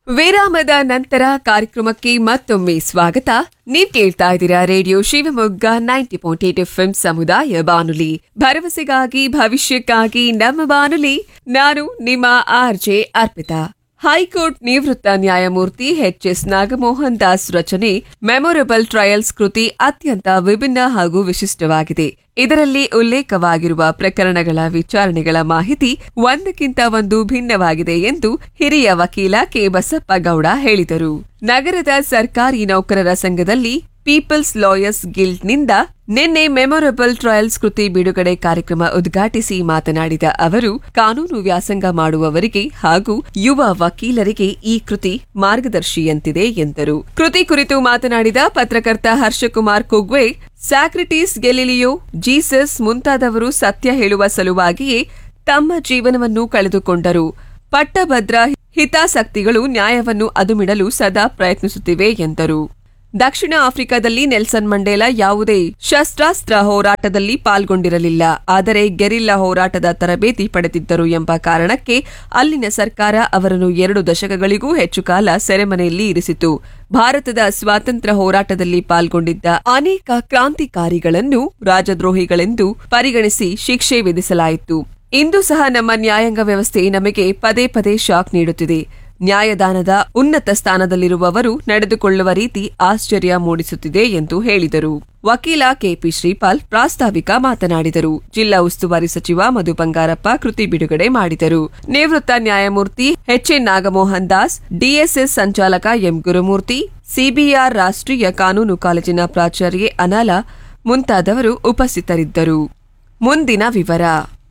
ವಿರಾಮದ ನಂತರ ಕಾರ್ಯಕ್ರಮಕ್ಕೆ ಮತ್ತೊಮ್ಮೆ ಸ್ವಾಗತ ನೀವ್ ಕೇಳ್ತಾ ಇದ್ದೀರಾ radio Shivamogga ninety point eight F ಸಮುದಾಯ ಬಾನುಲಿ ಭರವಸೆಗಾಗಿ ಭವಿಷ್ಯಕ್ಕಾಗಿ ನಮ್ಮ ಬಾನುಲಿ ನಾನು ನಿಮ್ಮ ಆರ್ಜೆ ಅರ್ಪಿತಾ ಹೈಕೋರ್ಟ್ ನಿವೃತ್ತ ನ್ಯಾಯಮೂರ್ತಿ ಎಚ್ ಎಸ್ ನಾಗಮೋಹನ್ ದಾಸ್ ರಚನೆ ಮೆಮೊರಬಲ್ ಟ್ರಯಲ್ಸ್ ಕೃತಿ ಅತ್ಯಂತ ವಿಭಿನ್ನ ಹಾಗೂ ವಿಶಿಷ್ಟವಾಗಿದೆ ಇದರಲ್ಲಿ ಉಲ್ಲೇಖವಾಗಿರುವ ಪ್ರಕರಣಗಳ ವಿಚಾರಣೆಗಳ ಮಾಹಿತಿ ಒಂದಕ್ಕಿಂತ ಒಂದು ಭಿನ್ನವಾಗಿದೆ ಎಂದು ಹಿರಿಯ ವಕೀಲ ಕೆ ಬಸಪ್ಪ ಗೌಡ ಹೇಳಿದರು ನಗರದ ಸರ್ಕಾರಿ ನೌಕರರ ಸಂಘದಲ್ಲಿ ಪೀಪಲ್ಸ್ ಲಾಯರ್ಸ್ ಗಿಲ್ಡ್ನಿಂದ ನಿನ್ನೆ ಮೆಮೊರಬಲ್ ಟ್ರಯಲ್ಸ್ ಕೃತಿ ಬಿಡುಗಡೆ ಕಾರ್ಯಕ್ರಮ ಉದ್ಘಾಟಿಸಿ ಮಾತನಾಡಿದ ಅವರು ಕಾನೂನು ವ್ಯಾಸಂಗ ಮಾಡುವವರಿಗೆ ಹಾಗೂ ಯುವ ವಕೀಲರಿಗೆ ಈ ಕೃತಿ ಮಾರ್ಗದರ್ಶಿಯಂತಿದೆ ಎಂದರು ಕೃತಿ ಕುರಿತು ಮಾತನಾಡಿದ ಪತ್ರಕರ್ತ Harshakumar Kugve Socrates Galileo Jesus ಮುಂತಾದವರು ಸತ್ಯ ಹೇಳುವ ಸಲುವಾಗಿಯೇ ತಮ್ಮ ಜೀವನವನ್ನು ಕಳೆದುಕೊಂಡರು ಪಟ್ಟಭದ್ರ ಹಿತಾಸಕ್ತಿಗಳು ನ್ಯಾಯವನ್ನು ಅದುಮಿಡಲು ಸದಾ ಪ್ರಯತ್ನಿಸುತ್ತಿವೆ ಎಂದರು ದಕ್ಷಿಣ ಆಫ್ರಿಕಾದಲ್ಲಿ ನೆಲ್ಸನ್ ಮಂಡೇಲಾ ಯಾವುದೇ ಶಸ್ತ್ರಾಸ್ತ್ರ ಹೋರಾಟದಲ್ಲಿ ಪಾಲ್ಗೊಂಡಿರಲಿಲ್ಲ ಆದರೆ ಗೆರಿಲ್ಲಾ ಹೋರಾಟದ ತರಬೇತಿ ಪಡೆದಿದ್ದರು ಎಂಬ ಕಾರಣಕ್ಕೆ ಅಲ್ಲಿನ ಸರ್ಕಾರ ಅವರನ್ನು ಎರಡು ದಶಕಗಳಿಗೂ ಹೆಚ್ಚು ಕಾಲ ಸೆರೆಮನೆಯಲ್ಲಿ ಇರಿಸಿತು ಭಾರತದ ಸ್ವಾತಂತ್ರ್ಯ ಹೋರಾಟದಲ್ಲಿ ಪಾಲ್ಗೊಂಡಿದ್ದ ಅನೇಕ ಕ್ರಾಂತಿಕಾರಿಗಳನ್ನು ರಾಜದ್ರೋಹಿಗಳೆಂದು ಪರಿಗಣಿಸಿ ಶಿಕ್ಷೆ ವಿಧಿಸಲಾಯಿತು ಇಂದು ಸಹ ನಮ್ಮ ನ್ಯಾಯಾಂಗ ವ್ಯವಸ್ಥೆ ನಮಗೆ ಪದೇ ಪದೇ ಶಾಕ್ ನೀಡುತ್ತಿದೆ ನ್ಯಾಯದಾನದ ಉನ್ನತ ಸ್ಥಾನದಲ್ಲಿರುವವರು ನಡೆದುಕೊಳ್ಳುವ ರೀತಿ ಆಶ್ಚರ್ಯ ಮೂಡಿಸುತ್ತಿದೆ ಎಂದು ಹೇಳಿದರು ವಕೀಲ ಕೆಪಿ ಶ್ರೀಪಾಲ್ ಪ್ರಾಸ್ತಾವಿಕ ಮಾತನಾಡಿದರು ಜಿಲ್ಲಾ ಉಸ್ತುವಾರಿ ಸಚಿವ ಮಧು ಬಂಗಾರಪ್ಪ ಕೃತಿ ಬಿಡುಗಡೆ ಮಾಡಿದರು ನಿವೃತ್ತ ನ್ಯಾಯಮೂರ್ತಿ ಎಚ್ಎನ್ ನಾಗಮೋಹನ್ ದಾಸ್ ಡಿಎಸ್ಎಸ್ ಸಂಚಾಲಕ ಎಂ ಗುರುಮೂರ್ತಿ ಸಿಬಿಆರ್ ರಾಷ್ಟ್ರೀಯ ಕಾನೂನು ಕಾಲೇಜಿನ ಪ್ರಾಚಾರ್ಯೆ ಅನಾಲ ಮುಂತಾದವರು ಉಪಸ್ಥಿತರಿದ್ದರು ಮುಂದಿನ ವಿವರ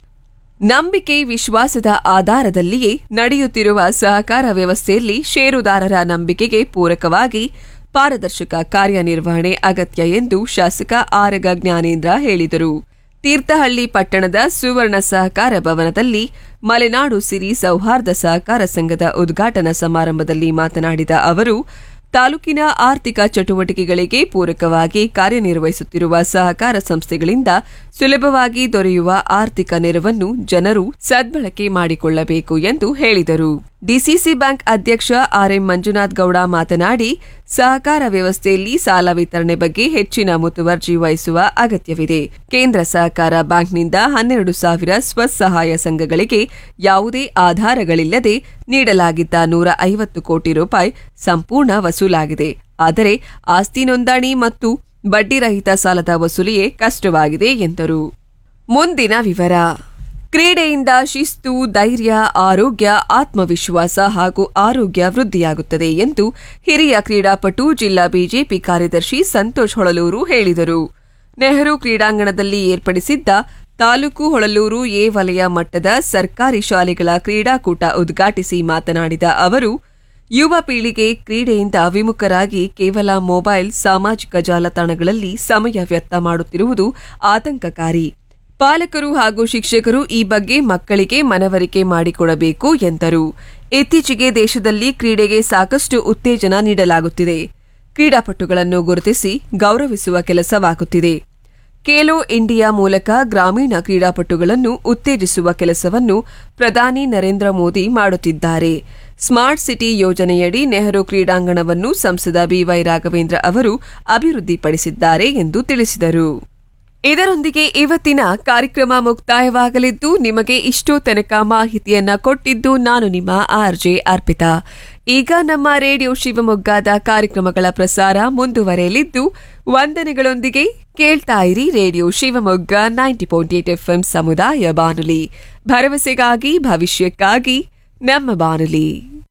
ನಂಬಿಕೆ ವಿಶ್ವಾಸದ ಆಧಾರದಲ್ಲಿಯೇ ನಡೆಯುತ್ತಿರುವ ಸಹಕಾರ ವ್ಯವಸ್ಥೆಯಲ್ಲಿ ಷೇರುದಾರರ ನಂಬಿಕೆಗೆ ಪೂರಕವಾಗಿ ಪಾರದರ್ಶಕ ಕಾರ್ಯನಿರ್ವಹಣೆ ಅಗತ್ಯ ಎಂದು ಶಾಸಕ ಆರಗ ಜ್ಞಾನೇಂದ್ರ ಹೇಳಿದರು ತೀರ್ಥಹಳ್ಳಿ ಪಟ್ಟಣದ ಸುವರ್ಣ ಸಹಕಾರ ಭವನದಲ್ಲಿ ಮಲೆನಾಡು ಸಿರಿ ಸೌಹಾರ್ದ ಸಹಕಾರ ಸಂಘದ ಉದ್ಘಾಟನಾ ಸಮಾರಂಭದಲ್ಲಿ ಮಾತನಾಡಿದ ಅವರು ತಾಲೂಕಿನ ಆರ್ಥಿಕ ಚಟುವಟಿಕೆಗಳಿಗೆ ಪೂರಕವಾಗಿ ಕಾರ್ಯನಿರ್ವಹಿಸುತ್ತಿರುವ ಸಹಕಾರ ಸಂಸ್ಥೆಗಳಿಂದ ಸುಲಭವಾಗಿ ದೊರೆಯುವ ಆರ್ಥಿಕ ನೆರವನ್ನು ಜನರು ಸದ್ಬಳಕೆ ಮಾಡಿಕೊಳ್ಳಬೇಕು ಎಂದು ಹೇಳಿದರು ಡಿಸಿಸಿ ಬ್ಯಾಂಕ್ ಅಧ್ಯಕ್ಷ ಆರ್ಎಂ ಮಂಜುನಾಥ್ ಗೌಡ ಮಾತನಾಡಿ ಸಹಕಾರ ವ್ಯವಸ್ಥೆಯಲ್ಲಿ ಸಾಲ ವಿತರಣೆ ಬಗ್ಗೆ ಹೆಚ್ಚಿನ ಮುತುವರ್ಜಿ ವಹಿಸುವ ಅಗತ್ಯವಿದೆ ಕೇಂದ್ರ ಸಹಕಾರ ಬ್ಯಾಂಕ್ನಿಂದ ಹನ್ನೆರಡು ಸಾವಿರ ಸ್ವಸಹಾಯ ಸಂಘಗಳಿಗೆ ಯಾವುದೇ ಆಧಾರಗಳಿಲ್ಲದೆ ನೀಡಲಾಗಿದ್ದ ನೂರ ಐವತ್ತು ಕೋಟಿ ರೂಪಾಯಿ ಸಂಪೂರ್ಣ ವಸೂಲಾಗಿದೆ ಆದರೆ ಆಸ್ತಿ ನೋಂದಣಿ ಮತ್ತು ಬಡ್ಡಿರಹಿತ ಸಾಲದ ವಸೂಲಿಯೇ ಕಷ್ಟವಾಗಿದೆ ಎಂದರು ಮುಂದಿನ ವಿವರ ಕ್ರೀಡೆಯಿಂದ ಶಿಸ್ತು ಧೈರ್ಯ ಆರೋಗ್ಯ ಆತ್ಮವಿಶ್ವಾಸ ಹಾಗೂ ಆರೋಗ್ಯ ವೃದ್ಧಿಯಾಗುತ್ತದೆ ಎಂದು ಹಿರಿಯ ಕ್ರೀಡಾಪಟು ಜಿಲ್ಲಾ ಬಿಜೆಪಿ ಕಾರ್ಯದರ್ಶಿ ಸಂತೋಷ್ ಹೊಳಲೂರು ಹೇಳಿದರು ನೆಹರು ಕ್ರೀಡಾಂಗಣದಲ್ಲಿ ಏರ್ಪಡಿಸಿದ್ದ ತಾಲೂಕು ಹೊಳಲೂರು ಎ ವಲಯ ಮಟ್ಟದ ಸರ್ಕಾರಿ ಶಾಲೆಗಳ ಕ್ರೀಡಾಕೂಟ ಉದ್ಘಾಟಿಸಿ ಮಾತನಾಡಿದ ಅವರು ಯುವ ಪೀಳಿಗೆ ಕ್ರೀಡೆಯಿಂದ ವಿಮುಖರಾಗಿ ಕೇವಲ ಮೊಬೈಲ್ ಸಾಮಾಜಿಕ ಜಾಲತಾಣಗಳಲ್ಲಿ ಸಮಯ ವ್ಯರ್ಥ ಮಾಡುತ್ತಿರುವುದು ಆತಂಕಕಾರಿ ಪಾಲಕರು ಹಾಗೂ ಶಿಕ್ಷಕರು ಈ ಬಗ್ಗೆ ಮಕ್ಕಳಿಗೆ ಮನವರಿಕೆ ಮಾಡಿಕೊಡಬೇಕು ಎಂದರು ಇತ್ತೀಚೆಗೆ ದೇಶದಲ್ಲಿ ಕ್ರೀಡೆಗೆ ಸಾಕಷ್ಟು ಉತ್ತೇಜನ ನೀಡಲಾಗುತ್ತಿದೆ ಕ್ರೀಡಾಪಟುಗಳನ್ನು ಗುರುತಿಸಿ ಗೌರವಿಸುವ ಕೆಲಸವಾಗುತ್ತಿದೆ ಖೇಲೋ ಇಂಡಿಯಾ ಮೂಲಕ ಗ್ರಾಮೀಣ ಕ್ರೀಡಾಪಟುಗಳನ್ನು ಉತ್ತೇಜಿಸುವ ಕೆಲಸವನ್ನು ಪ್ರಧಾನಿ ನರೇಂದ್ರ ಮೋದಿ ಮಾಡುತ್ತಿದ್ದಾರೆ ಸ್ಮಾರ್ಟ್ ಸಿಟಿ ಯೋಜನೆಯಡಿ ನೆಹರು ಕ್ರೀಡಾಂಗಣವನ್ನು ಸಂಸದ ಬಿವೈ ರಾಘವೇಂದ್ರ ಅವರು ಅಭಿವೃದ್ಧಿಪಡಿಸಿದ್ದಾರೆ ಎಂದು ತಿಳಿಸಿದರು ಇದರೊಂದಿಗೆ ಇವತ್ತಿನ ಕಾರ್ಯಕ್ರಮ ಮುಕ್ತಾಯವಾಗಲಿದ್ದು ನಿಮಗೆ ಇಷ್ಟೋ ತನಕ ಮಾಹಿತಿಯನ್ನ ಕೊಟ್ಟಿದ್ದು ನಾನು ನಿಮ್ಮ ಆರ್ಜೆ ಅರ್ಪಿತಾ ಈಗ ನಮ್ಮ ರೇಡಿಯೋ ಶಿವಮೊಗ್ಗದ ಕಾರ್ಯಕ್ರಮಗಳ ಪ್ರಸಾರ ಮುಂದುವರೆಯಲಿದ್ದು ವಂದನೆಗಳೊಂದಿಗೆ ಕೇಳ್ತಾ ಇರಿ radio Shivamogga ninety point eight FM ಸಮುದಾಯ ಬಾನುಲಿ ಭರವಸೆಗಾಗಿ ಭವಿಷ್ಯಕ್ಕಾಗಿ ನಮ್ಮ ಬಾನುಲಿ